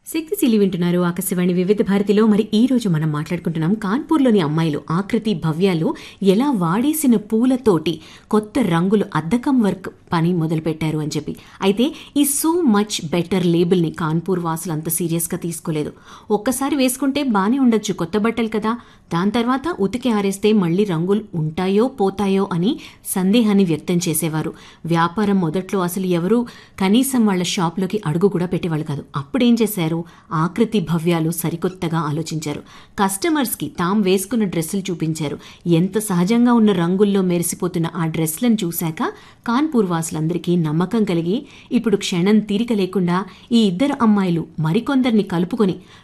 శక్తిశీలి వింటున్నారు ఆకాశవాణి వివిధ భారతిలో మరి ఈ రోజు మనం మాట్లాడుకుంటున్నాం కాన్పూర్లోని అమ్మాయిలు ఆకృతి భవ్యాలు ఎలా వాడేసిన పూలతోటి కొత్త రంగులు అద్దకం వర్క్ పని మొదలుపెట్టారు అని చెప్పి అయితే ఈ సో మచ్ బెటర్ లేబుల్ని కాన్పూర్ వాసులు అంత సీరియస్గా తీసుకోలేదు ఒక్కసారి వేసుకుంటే బానే ఉండొచ్చు కొత్త బట్టలు కదా దాని తర్వాత ఉతికి ఆరేస్తే మళ్ళీ రంగులు ఉంటాయో పోతాయో అని సందేహాన్ని వ్యక్తం చేసేవారు వ్యాపారం మొదట్లో అసలు ఎవరు కనీసం వాళ్ళ షాప్లోకి అడుగు కూడా పెట్టేవాళ్ళు కాదు అప్పుడేం చేశారు ఆకృతి భవ్యాలు సరికొత్తగా ఆలోచించారు కస్టమర్స్కి తాము వేసుకున్న డ్రెస్సులు చూపించారు ఎంత సహజంగా ఉన్న రంగుల్లో మెరిసిపోతున్న ఆ డ్రెస్లను చూశాక కాన్పూర్ వాసులందరికీ నమ్మకం కలిగి ఇప్పుడు క్షణం తీరిక లేకుండా ఈ ఇద్దరు అమ్మాయిలు మరికొందరిని కలుపుకొని